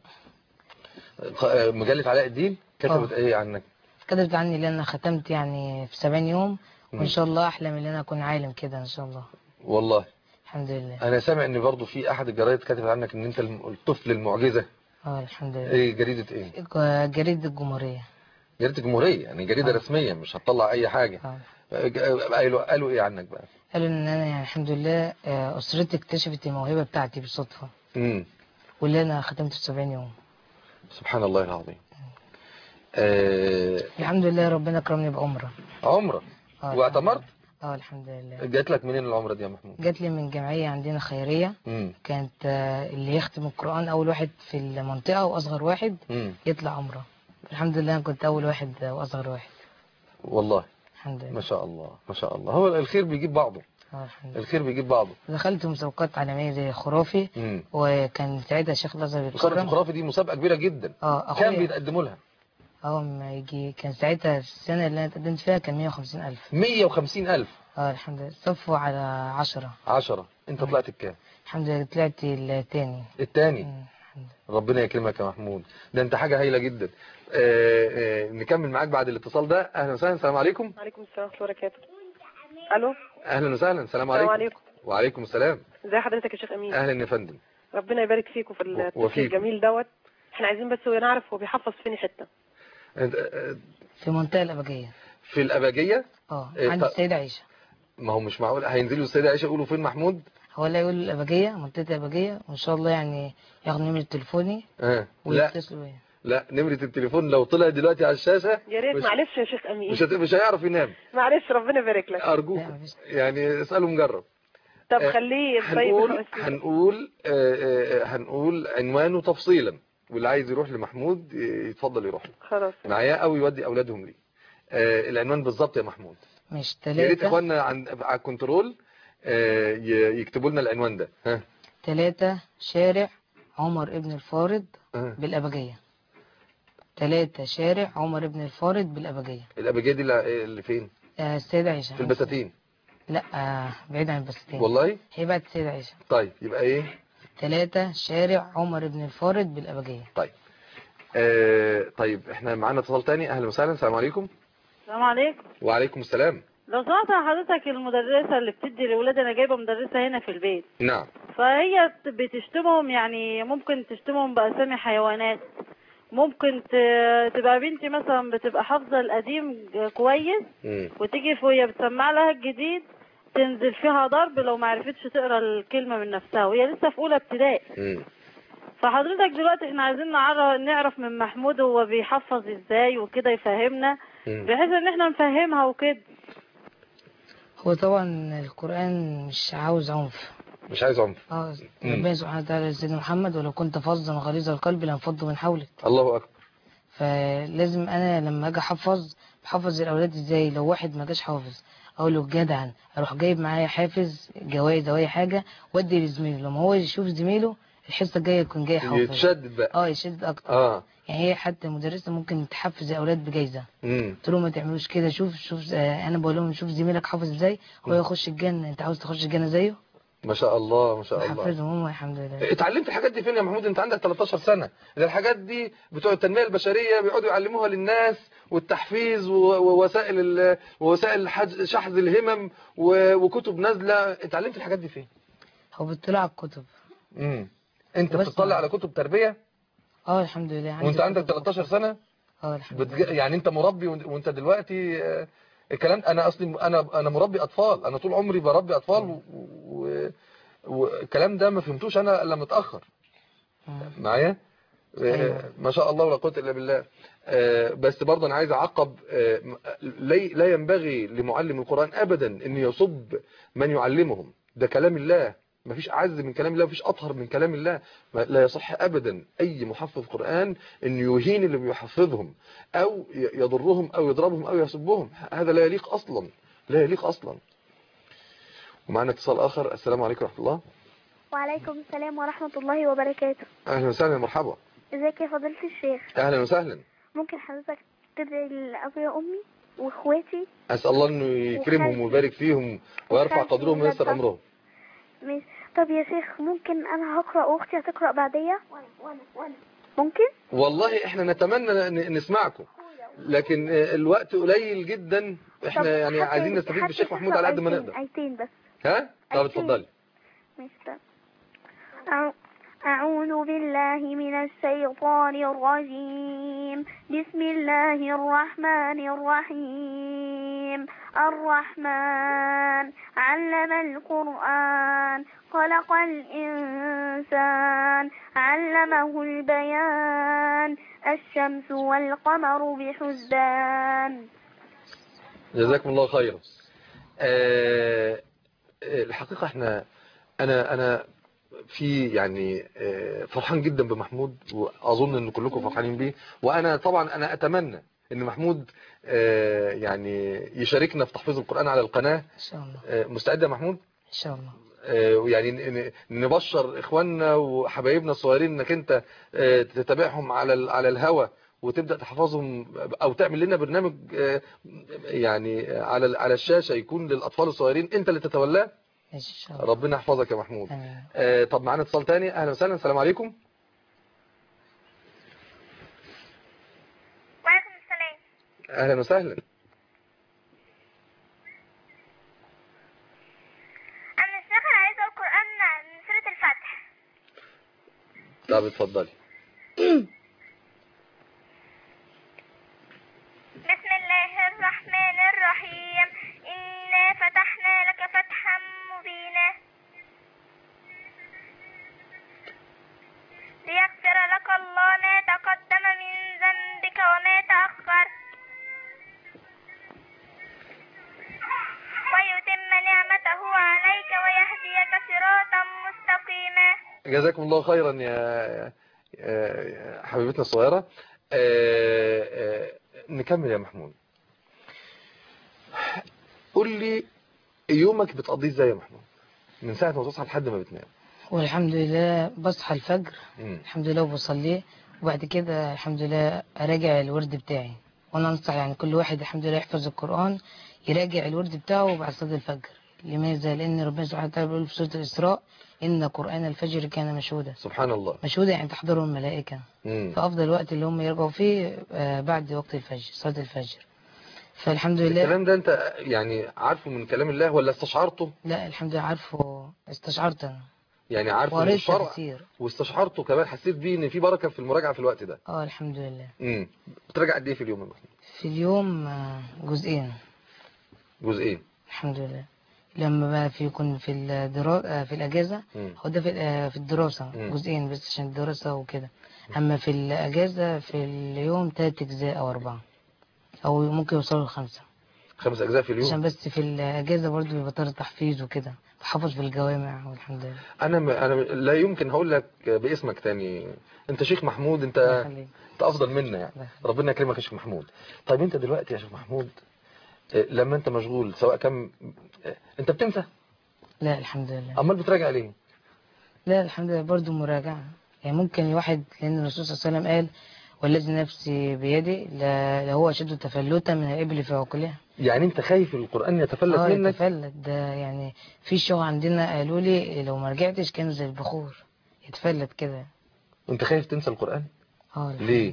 آه، مجله علاء الدين كتبت آه. ايه عنك كتبت عني اللي انا ختمت يعني في 70 يوم مم. وان شاء الله احلم ان انا اكون عالم كده ان شاء الله والله الحمد لله انا سامع ان برضو في احد الجرايد كتب عنك ان انت الم- الطفل المعجزه اه الحمد لله ايه جريده ايه ج- جريدة الجمهورية جريده الجمهوريه يعني جريده آه. رسميه مش هتطلع اي حاجه اه آه، ج- آه، قالوا قالوا ايه عنك بقى قالوا ان انا يعني الحمد لله آه، اسرتي اكتشفت الموهبة بتاعتي بالصدفة امم واللي انا ختمت في 70 يوم سبحان الله العظيم آه الحمد لله ربنا كرمني بعمرة عمره آه، واعتمرت اه الحمد لله جات لك منين العمره دي يا محمود جات لي من جمعية عندنا خيرية امم كانت آه، اللي يختم القرآن أول واحد في المنطقة وأصغر واحد امم يطلع عمرة الحمد لله أنا كنت أول واحد آه، وأصغر واحد والله الحمد ما لله شاء الله ما شاء الله هو الخير بيجيب بعضه اه الحمد لله الخير بيجيب بعضه دخلت مسابقات عالمية زي خرافي امم وكان ساعتها الشيخ الأزهر مسابقه بيتكرم الخرافه دي مسابقه كبيره جدا اه كام أخويا بيتقدموا لها اه ما يجي كان ساعتها في السنة اللي أنا اتقدمت فيها كان 150 ألف 150 ألف اه الحمد لله صفوا على عشرة عشرة انت طلعت الكام الحمد لله طلعت التاني التاني مم، الحمد لله. ربنا يكرمك يا محمود ده انت حاجة هايلة جدا آه آه نكمل معاك بعد الاتصال ده اهلا وسهلا السلام عليكم وعليكم السلام ورحمة الله وبركاته الو اهلا وسهلا السلام السلام عليكم عليكم وعليكم السلام ازي حضرتك يا شيخ امين اهلا يا فندم ربنا يبارك فيكم في التفكير وفيكم. الجميل دوت احنا عايزين بس نعرف هو بيحفظ فين حته انت- آه، في المنطقة الأبجية في الأباجية اه إيه، عند طب- السيدة عيشة ما هو مش معقول هينزلوا السيدة عائشة يقولوا فين محمود هو اللي يقول الأبجية منطقة الأبجية وإن شاء الله يعني ياخد نمرة تليفوني آه. لا ويتصلوا بيا لا نمرة التليفون لو طلع دلوقتي على الشاشة يا ريت مش- معلش يا شيخ امين مش هت... مش هيعرف ينام معلش ربنا يبارك لك أرجوك لا، مفيش. يعني اسأله مجرب طب آه، خليه طيب هنقول خلاص. هنقول آه، آه، هنقول عنوانه تفصيلا واللي عايز يروح لمحمود آه، يتفضل يروح له خلاص معايا او يودي اولادهم ليه آه، العنوان بالظبط يا محمود مش يا ريت تلاتة اخواننا عن على الكنترول آه، ي- يكتبوا لنا العنوان ده ها تلاتة شارع عمر ابن الفارض آه. بالأبجية تلاتة شارع عمر ابن الفارض بالأبجية الابجيه دي اللي اللي فين آه السيدة عيشة في البساتين لا آه بعيد عن البساتين والله هي بعد السيدة عيشة طيب يبقى ايه تلاتة شارع عمر ابن الفارض بالأبجية طيب آه طيب احنا معانا اتصال تاني اهلا وسهلا السلام عليكم السلام عليكم وعليكم السلام لو سمحت حضرتك المدرسة اللي بتدي لأولاد أنا جايبة مدرسة هنا في البيت نعم فهي بتشتمهم يعني ممكن تشتمهم بأسامي حيوانات ممكن ت- تبقى بنتي مثلا بتبقى حافظة القديم كويس مم. وتيجي وهي بتسمع لها الجديد تنزل فيها ضرب لو ما عرفتش تقرا الكلمة من نفسها وهي لسه في أولى ابتدائي مم. فحضرتك دلوقتي احنا عايزين نعرف نعرف من محمود هو بيحفظ ازاي وكده يفهمنا مم. بحيث ان احنا نفهمها وكده هو طبعا القرآن مش عاوز عنف مش عايز عنف اه مم. ربنا سبحانه وتعالى يا سيدنا محمد ولو كنت فظا غليظ القلب لانفضوا من حولك الله اكبر فلازم انا لما اجي احفظ بحفظ الاولاد ازاي لو واحد ما جاش حافظ اقول له جدعا اروح جايب معايا حافز جوائز او اي حاجه وادي لزميله لما هو يشوف زميله الحصه الجايه يكون جاي حافظ يتشدد بقى اه يشد اكتر اه يعني هي حتى المدرسه ممكن تحفز الاولاد بجايزه امم قلت لهم ما تعملوش كده شوف شوف آه انا بقول لهم شوف زميلك حافظ ازاي هو يخش الجنه انت عاوز تخش الجنه زيه ما شاء الله ما شاء الله بحفزهم هم الحمد لله اتعلمت الحاجات دي فين يا محمود انت عندك 13 سنة ده الحاجات دي بتوع التنمية البشرية بيقعدوا يعلموها للناس والتحفيز و- ووسائل ال- ووسائل حج- شحذ الهمم و- وكتب نازلة اتعلمت الحاجات دي فين هو بيطلع على الكتب امم انت بس- بتطلع على كتب تربية اه الحمد لله عندي وانت عندك كتب. 13 سنة اه الحمد بتج... لله يعني انت مربي وانت وانت دلوقتي آه، الكلام انا اصلي انا انا مربي اطفال انا طول عمري بربي اطفال و- و- والكلام ده ما فهمتوش انا الا متاخر مم. معايا آه، أيوة. ما شاء الله ولا قوه الا بالله آه، بس برضه انا عايز اعقب آه، م- لي- لا ينبغي لمعلم القران ابدا ان يصب من يعلمهم ده كلام الله ما فيش اعز من كلام الله مفيش اطهر من كلام الله ما- لا يصح ابدا اي محفظ قران ان يهين اللي بيحفظهم او ي- يضرهم او يضربهم او يسبهم هذا لا يليق اصلا لا يليق اصلا ومعنا اتصال اخر السلام عليكم ورحمه الله وعليكم السلام ورحمة الله وبركاته اهلا وسهلا مرحبا ازيك يا فضيلة الشيخ اهلا وسهلا ممكن حضرتك تدعي لأبويا وأمي وإخواتي اسال الله انه يكرمهم وخالتي. ويبارك فيهم ويرفع وخالتي قدرهم وييسر وجدة. امرهم ماشي طب يا شيخ ممكن أنا هقرأ وأختي هتقرأ بعديا وأنا وأنا وأنا ممكن والله احنا نتمنى ن- نسمعكم لكن آه، الوقت قليل جدا طب احنا يعني حتى- عايزين نستفيد حتى بالشيخ محمود تقرأ على قد ما آيتين- نقدر آيتين بس ها طب أيتين. اتفضلي ماشي طب أعو- أعوذ بالله من الشيطان الرجيم بسم الله الرحمن الرحيم الرحمن علم القرآن خلق الإنسان علمه البيان الشمس والقمر بحسبان جزاكم الله خيرا آه، آه، الحقيقة احنا انا انا في يعني آه، فرحان جدا بمحمود واظن ان كلكم فرحانين بيه وانا طبعا انا اتمنى ان محمود آه، يعني يشاركنا في تحفيظ القرآن على القناة ان شاء الله آه، مستعد يا محمود ان شاء الله آه، ويعني ن- ن- نبشر اخواننا وحبايبنا الصغيرين انك انت آه، تتابعهم على ال- على الهوا وتبدا تحفظهم او تعمل لنا برنامج آه، يعني على ال- على الشاشه يكون للاطفال الصغيرين انت اللي تتولاه ماشي ان شاء الله ربنا يحفظك يا محمود امين آه، طب معانا اتصال تاني اهلا وسهلا السلام عليكم وعليكم السلام اهلا وسهلا أنا الشيخ أنا عايزة القرآن من سورة الفتح طب اتفضلي بسم الله الرحمن الرحيم إنا فتحنا لك فتحا مبينا ليغفر لك الله ما تقدم من ذنبك وما تأخر ويتم نعمته عليك ويهديك صراطا مستقيما جزاكم الله خيرا يا يا- يا حبيبتنا الصغيرة آه، آه، نكمل يا محمود قول لي يومك بتقضيه ازاي يا محمود من ساعة ما تصحى لحد ما بتنام والحمد لله بصحى الفجر مم. الحمد لله وبصليه وبعد كده الحمد لله اراجع الورد بتاعي وانا انصح يعني كل واحد الحمد لله يحفظ القرآن يراجع الورد بتاعه بعد صلاة الفجر لماذا لان ربنا سبحانه وتعالى بيقول في سورة الإسراء إن قرآن الفجر كان مشهودا سبحان الله مشهودا يعني تحضره الملائكة مم. فأفضل وقت اللي هم يرجعوا فيه آه، بعد وقت الفجر صلاة الفجر فالحمد لله الكلام ده انت يعني عارفه من كلام الله ولا استشعرته لا الحمد لله عارفه استشعرت أنا يعني عارفه من وقريت الشرع تفسير واستشعرته كمان حسيت بيه ان في بركة في المراجعة في الوقت ده اه الحمد لله مم. بتراجع قد ايه في اليوم يا محمود في اليوم آه، جزئين جزئين الحمد لله لما بقى في يكون في الدرا... في الأجازة مم. هو ده في, آه، في الدراسة مم. جزئين بس عشان الدراسة وكده أما في الأجازة في اليوم تلات أجزاء أو أربعة أو ممكن يوصلوا لخمسة خمس اجزاء في اليوم عشان بس في الأجازة برضو بيبقى طار تحفيظ وكده بحفظ في الجوامع والحمد لله انا م... انا م- لا يمكن هقول لك باسمك تاني انت شيخ محمود انت الله يخليك. انت افضل منا يعني الله يخليك. ربنا يكرمك يا شيخ محمود طيب انت دلوقتي يا شيخ محمود آه، لما انت مشغول سواء كم آه، انت بتنسى لا الحمد لله امال بتراجع ليه لا الحمد لله برضو مراجعة يعني ممكن الواحد لأن الرسول صلى الله عليه وسلم قال والذي نفسي بيدي لا- لهو أشد تفلتا من الإبل في عقلها يعني انت خايف القران يتفلت اه منك يتفلت ده يعني في شو عندنا قالوا لي لو ما رجعتش كان زي البخور يتفلت كده انت خايف تنسى القران اه الحمد ليه لله.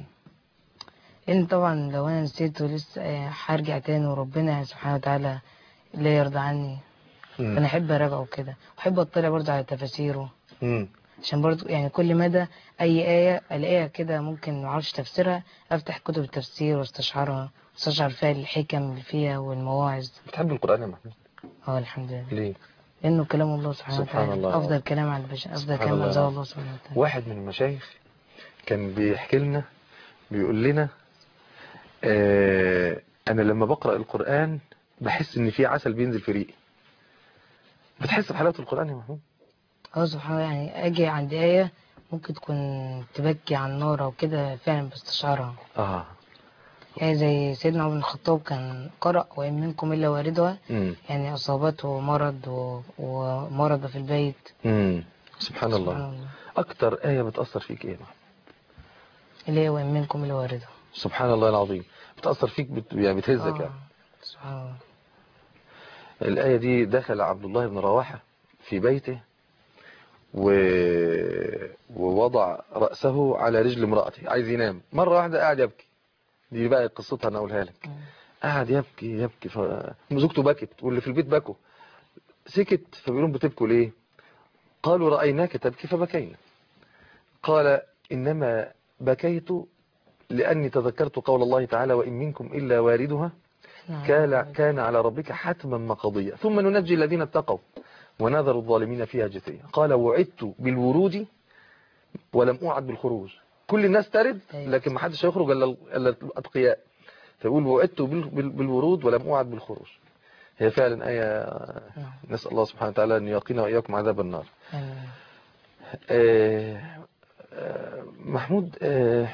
لان طبعا لو انا نسيته لسه آه، هرجع تاني وربنا سبحانه وتعالى لا يرضى عني مم. فانا احب اراجعه كده واحب اطلع برضه على تفاسيره مم. عشان برضه يعني كل مدى اي ايه الاقيها كده ممكن ما اعرفش تفسيرها افتح كتب التفسير واستشعرها واستشعر فيها الحكم اللي فيها والمواعظ بتحب القران يا محمود اه الحمد لله ليه لانه كلام الله سبحانه سبحان وتعالى الله. افضل كلام على البشر افضل سبحان كلام الله. انزل الله سبحانه وتعالى واحد من المشايخ كان بيحكي لنا بيقول لنا آه انا لما بقرأ القرآن بحس ان في عسل بينزل في ريقي بتحس بحلاوة القرآن يا محمود اه سبحان الله يعني اجي عند ايه ممكن تكون تبكي عن نار او كده فعلا بستشعرها اه يعني زي سيدنا عمر بن الخطاب كان قرأ وإن منكم إلا واردها امم يعني أصابته مرض و... ومرض في البيت امم سبحان سبحان الله الله اكتر آية بتأثر فيك ايه يا محمود اللي هي وإن منكم إلا واردها سبحان الله العظيم بتأثر فيك بت... يعني بتهزك آه، يعني سبحان الله الآية دي دخل عبد الله بن رواحة في بيته و... ووضع رأسه على رجل امرأته عايز ينام مرة واحدة قاعد يبكي دي بقى قصتها أنا أقولها لك قاعد يبكي يبكي ف... زوجته بكت واللي في البيت بكوا سكت فبيقولون بتبكوا ليه قالوا رأيناك تبكي فبكينا قال إنما بكيت لأني تذكرت قول الله تعالى وإن منكم إلا واردها نعم. كان كان على ربك حتما مقضيا ثم ننجي الذين اتقوا ونذر الظالمين فيها جثيا قال وعدت بالورود ولم أوعد بالخروج كل الناس ترد أيوة. لكن ما حدش هيخرج إلا إلا الأتقياء فيقول وعدت بال- بال- بالورود ولم أوعد بالخروج هي فعلا آية نعم. نسأل الله سبحانه وتعالى أن يقينا وإياكم عذاب النار آمين. آه، آه، محمود آه،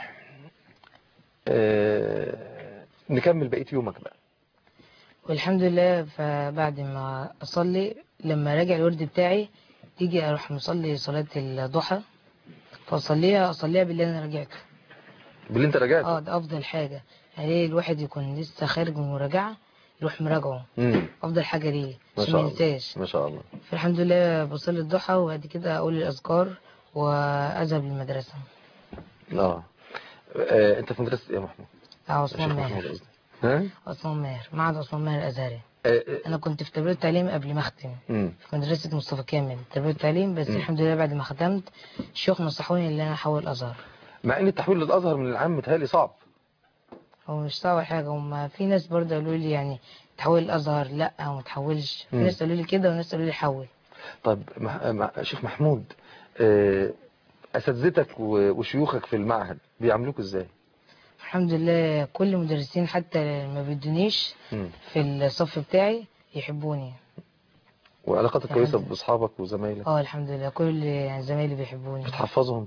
آه، نكمل بقية يومك بقى والحمد لله فبعد ما أصلي لما راجع الورد بتاعي تيجي أروح مصلي صلاة الضحى فأصليها أصليها باللي أنا رجعته باللي انت رجعت اه ده أفضل حاجة يعني الواحد يكون لسه خارج من مراجعة يروح مراجعه مم. أفضل حاجة ليه ما عشان شاء ما الله ينساش ما شاء الله فالحمد لله بصلي الضحى وبعد كده أقول الأذكار وأذهب للمدرسة اه آه، انت في مدرسة ايه يا محمود اه عثمان شيخ محمود ماهر قصدي ها عثمان ماهر معهد عثمان ماهر الأزهري آه، آه، أنا كنت في تربية التعليم قبل ما أختم مم. في مدرسة مصطفى كامل تربية التعليم بس مم. الحمد لله بعد ما ختمت الشيوخ نصحوني ان انا احول الازهر مع ان التحويل للازهر من العام متهيألي صعب هو مش صعب حاجة هما في ناس برضه قالوا لي يعني تحول الازهر لا وما تحولش في مم. ناس قالوا لي كده وناس قالوا لي حول طب مح... مع... شيخ محمود آه، اساتذتك و- وشيوخك في المعهد بيعاملوك ازاي الحمد لله كل مدرسين حتى ما بيدونيش مم. في الصف بتاعي يحبوني وعلاقاتك الحمد كويسه لله. باصحابك وزمايلك اه الحمد لله كل يعني زمايلي بيحبوني بتحفظهم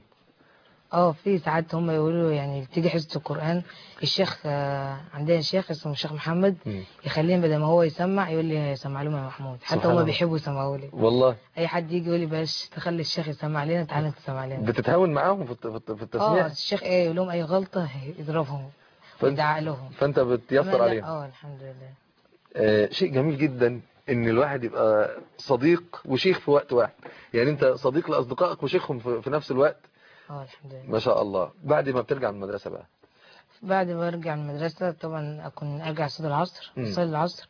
اه في ساعات هم يقولوا يعني تيجي حصة القرآن الشيخ آه، عندنا شيخ اسمه الشيخ محمد مم. يخليهم بدل ما هو يسمع يقول لي سمع لهم يا محمود حتى سبحان هم الله. بيحبوا يسمعوا لي والله اي حد يجي يقول لي بلاش تخلي الشيخ يسمع لنا تعالى انت تسمع لنا بتتهاون معاهم في الت- في الت- في اه التسميع الشيخ ايه يقول لهم اي غلطة يضربهم فانت, ويدعق لهم فانت أما بتيسر لا، عليهم اه الحمد لله آه، شيء جميل جدا ان الواحد يبقى صديق وشيخ في وقت واحد يعني انت صديق لاصدقائك وشيخهم في في نفس الوقت اه الحمد لله ما شاء الله بعد ما بترجع من المدرسه بقى بعد ما ارجع من المدرسة طبعا اكون ارجع صلاة العصر مم. اصلي العصر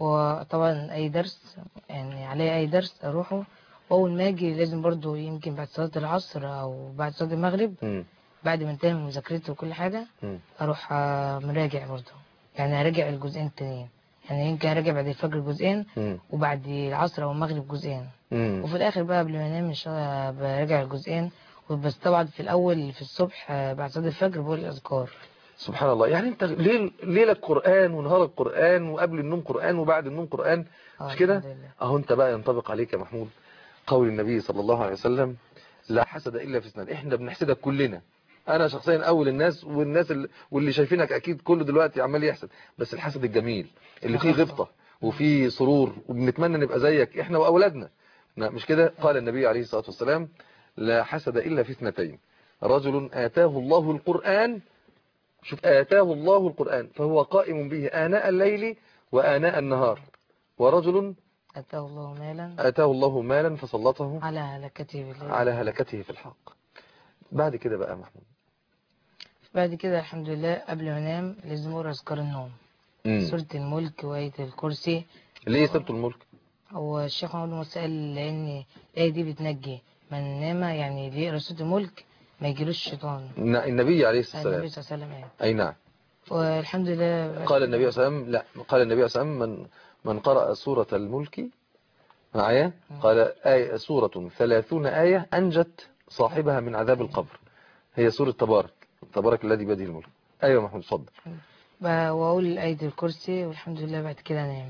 وطبعا اي درس يعني عليه اي درس اروحه واول ما اجي لازم برضو يمكن بعد صلاة العصر او بعد صلاة المغرب مم. بعد ما انتهي من مذاكرتي وكل حاجة مم. اروح آه، مراجع برضو يعني اراجع الجزئين التانيين يعني يمكن اراجع بعد الفجر جزئين مم. وبعد العصر او المغرب جزئين مم. وفي الاخر بقى قبل ما انام ان شاء الله براجع الجزئين وبس طبعا في الاول في الصبح آه، بعد صلاة الفجر بقول الاذكار سبحان الله يعني انت ليل ليلك قرآن ونهارك قرآن وقبل النوم قرآن وبعد النوم قرآن آه، مش كده الحمد لله. اهو انت بقى ينطبق عليك يا محمود قول النبي صلى الله عليه وسلم لا حسد الا في اثنين احنا بنحسدك كلنا انا شخصيا اول الناس والناس اللي واللي شايفينك اكيد كله دلوقتي عمال يحسد بس الحسد الجميل اللي فيه غبطة وفيه سرور وبنتمنى نبقى زيك احنا واولادنا لا، مش كده قال النبي عليه الصلاة والسلام لا حسد الا في اثنتين رجل آتاه الله القرآن شوف آتاه الله القرآن فهو قائم به آناء الليل وآناء النهار ورجل اتاه الله مالا آتاه الله مالا فسلطه على هلكته بالليل على هلكته في الحق بعد كده بقى محمود بعد كده الحمد لله قبل ما انام لازم اقرا اذكار النوم مم. سورة الملك وآية الكرسي ليه سبت الملك هو الشيخ محمود موسى قال لأن الآية دي بتنجي من نام يعني اللي يقرا سورة الملك ما يجيلوش الشيطان ن- النبي عليه الصلاة النبي والسلام صلى الله عليه وسلم قال أي نعم والحمد لله قال النبي صلى الله عليه وسلم لا قال النبي صلى الله عليه وسلم من من قرأ سورة الملك معايا قال آية سورة ثلاثون آية أنجت صاحبها من عذاب القبر هي سورة تبارك تبارك الذي بيده الملك أيوة محمود اتفضل ب- وأقول آية الكرسي والحمد لله بعد كده أنام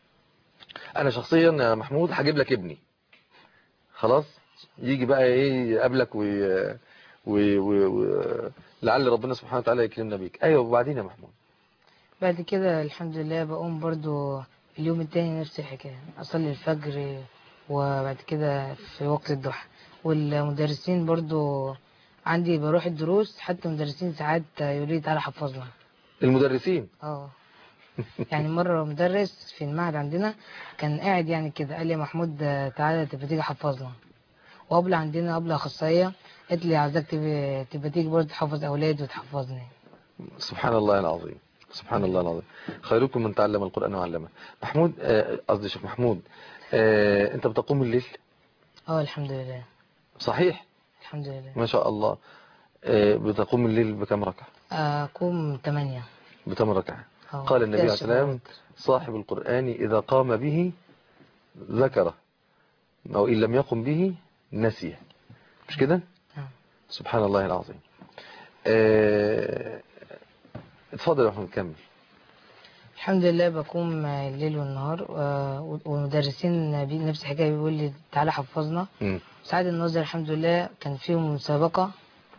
أنا شخصيا يا محمود هجيب لك ابني خلاص يجي بقى ايه يقابلك وي... وي... وي... وي... لعل ربنا سبحانه وتعالى يكرمنا بيك ايوه وبعدين يا محمود بعد كده الحمد لله بقوم برضو اليوم التاني نفس الحكاية أصلي الفجر وبعد كده في وقت الضحى والمدرسين برضو عندي بروح الدروس حتى مدرسين ساعات يقولوا لي تعالى حفظنا المدرسين اه يعني مرة مدرس في المعهد عندنا كان قاعد يعني كده قال لي يا محمود آه، تعالى تبقى تيجي حفظنا وقبل عندنا قبل أخصائية قالت لي عايزاك تبقى تبقى تيجي برضه تحفظ أولاد وتحفظني سبحان الله العظيم سبحان الله العظيم خيركم من تعلم القرآن وعلمه محمود آه، قصدي شيخ محمود آه، انت بتقوم الليل اه الحمد لله صحيح الحمد لله ما شاء الله آه، بتقوم الليل بكم ركعة أقوم تمانية بكم ركعة آه، قال النبي عليه كده الصلاة والسلام شغال. صاحب القرآن إذا قام به ذكره أو إن لم يقم به نسيه مش كده نعم. سبحان الله العظيم آه، اتفضل يا محمود كمل الحمد لله بقوم الليل والنهار و- ومدرسين بي- نفس الحكايه بيقول لي تعالى حفظنا مم. سعد الناظر الحمد لله كان فيهم مسابقه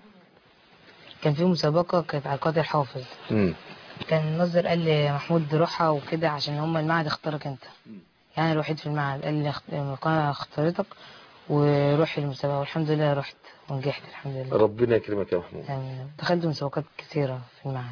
كان فيه مسابقه كانت على قدر الحافظ مم. كان الناظر قال لي محمود روحها وكده عشان هما المعهد اختارك انت يعني الوحيد في المعهد قال لي اخت- القناه اختارتك وروح المسابقه والحمد لله رحت ونجحت الحمد لله ربنا يكرمك يا محمود يعني دخلت مسابقات كثيره في المعهد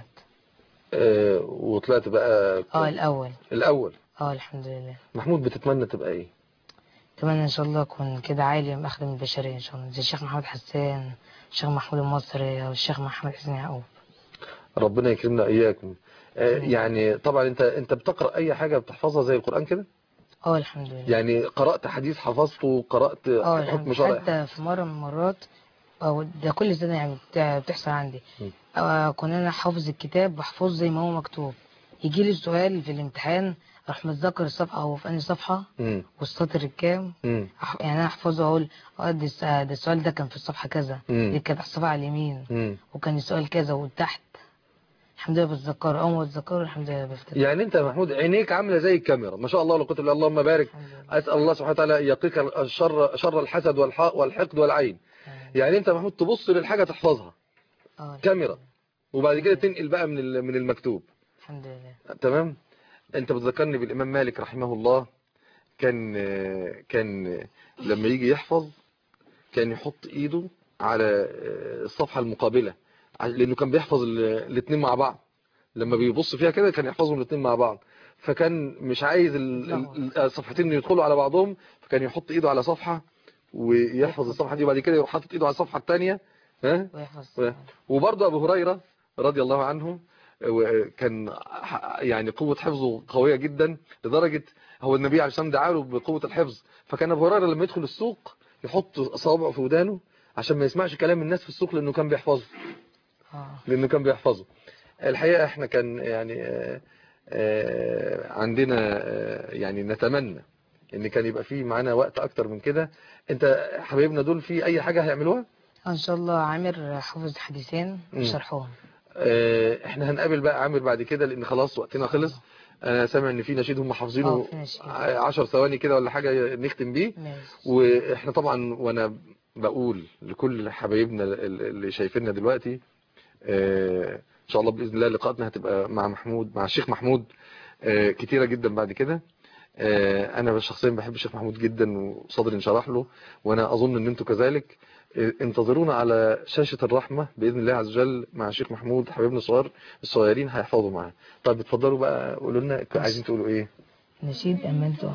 آه وطلعت بقى اه الاول الاول اه الحمد لله محمود بتتمنى تبقى ايه اتمنى ان شاء الله اكون كده عالم اخدم البشريه ان شاء الله زي الشيخ محمد حسان الشيخ محمود المصري او الشيخ محمد حسين يعقوب ربنا يكرمنا اياكم آه يعني طبعا انت انت بتقرا اي حاجه بتحفظها زي القران كده اه الحمد لله يعني قرات حديث حفظته قرات اه حكم الحمد شرعي حتى في مرة من المرات أو ده كل سنة يعني بت- بتحصل عندي م. آه، كنا أنا حافظ الكتاب بحفظه زي ما هو مكتوب يجي لي سؤال في الامتحان أروح متذكر الصفحة هو في أنهي صفحة مم. والسطر الكام مم. أح- يعني أنا أحفظه أقول اه ده الس- ده السؤال ده كان في الصفحة كذا مم. دي كانت الصفحة على اليمين مم. وكان السؤال كذا وتحت الحمد لله بتذكره أول ما بتذكره الحمد لله بفتكر يعني انت يا محمود عينيك عامله زي الكاميرا ما شاء الله لا قوه الا بالله اللهم بارك الحمد لله اسال الله سبحانه وتعالى ان يقيك الشر شر الحسد والح- والحقد والعين يعني انت يا محمود تبص للحاجه تحفظها اه كاميرا وبعد كده تنقل بقى من ال- من المكتوب الحمد لله تمام انت بتذكرني بالامام مالك رحمه الله كان كان لما يجي يحفظ كان يحط ايده على الصفحه المقابله لانه كان بيحفظ الاثنين مع بعض لما بيبص فيها كده كان يحفظهم الاثنين مع بعض فكان مش عايز ال- ال- الصفحتين يدخلوا على بعضهم فكان يحط ايده على صفحه ويحفظ الصفحه دي وبعد كده يروح حاطط ايده على الصفحه الثانيه ها ويحفظ وبرضه أبو هريرة رضي الله عنه كان ح- يعني قوة حفظه قوية جدا لدرجة هو النبي عليه الصلاة والسلام دعا له بقوة الحفظ فكان أبو هريرة لما يدخل السوق يحط صوابعه في ودانه عشان ما يسمعش كلام الناس في السوق لأنه كان بيحفظه اه لأنه كان بيحفظه الحقيقة احنا كان يعني آه، آه، عندنا آه، يعني نتمنى ان كان يبقى فيه معانا وقت اكتر من كده انت حبايبنا دول في اي حاجة هيعملوها آه، ان شاء الله عامر حافظ حديثين مم. شرحهم آه، احنا هنقابل بقى عامر بعد كده لان خلاص وقتنا خلص انا سامع ان في نشيد هم اه حافظينه في نشيد 10 ثواني كده ولا حاجة نختم بيه ماشي واحنا طبعا وانا بقول لكل حبايبنا اللي شايفيننا دلوقتي آه، ان شاء الله باذن الله لقاءاتنا هتبقى مع محمود مع الشيخ محمود آه، كتيرة جدا بعد كده آه، انا شخصيا بحب الشيخ محمود جدا وصدري انشرح له وانا اظن ان انتم كذلك آه، انتظرونا على شاشة الرحمة بإذن الله عز وجل مع الشيخ محمود حبيبنا الصغار الصغيرين هيحفظوا معاه طيب اتفضلوا بقى قولوا لنا عايزين تقولوا ايه نشيد أمنته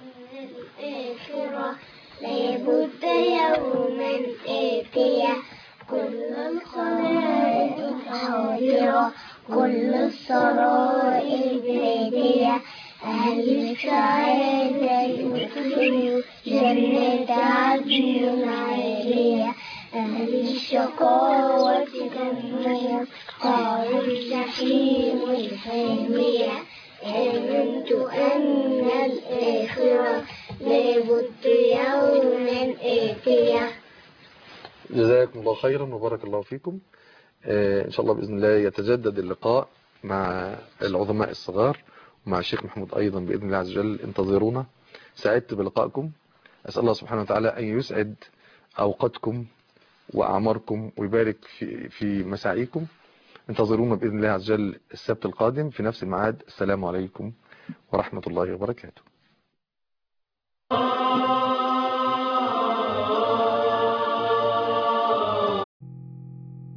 الآخرة لابد يوما آتيا كل الخلائق حاضرة كل السرائر بادية أهل السعادة يدخلوا جنة عدن عالية أهل الشقاوة تدمر قال الجحيم الحامية آمنت أن الآخرة لابد يوما آتية جزاكم الله خيرا وبارك الله فيكم آه، إن شاء الله بإذن الله يتجدد اللقاء مع العظماء الصغار ومع الشيخ محمود أيضا بإذن الله عز وجل انتظرونا سعدت بلقائكم أسأل الله سبحانه وتعالى أن يسعد أوقاتكم وأعماركم ويبارك في, في مساعيكم انتظرونا بإذن الله عز وجل السبت القادم في نفس الميعاد السلام عليكم ورحمة الله وبركاته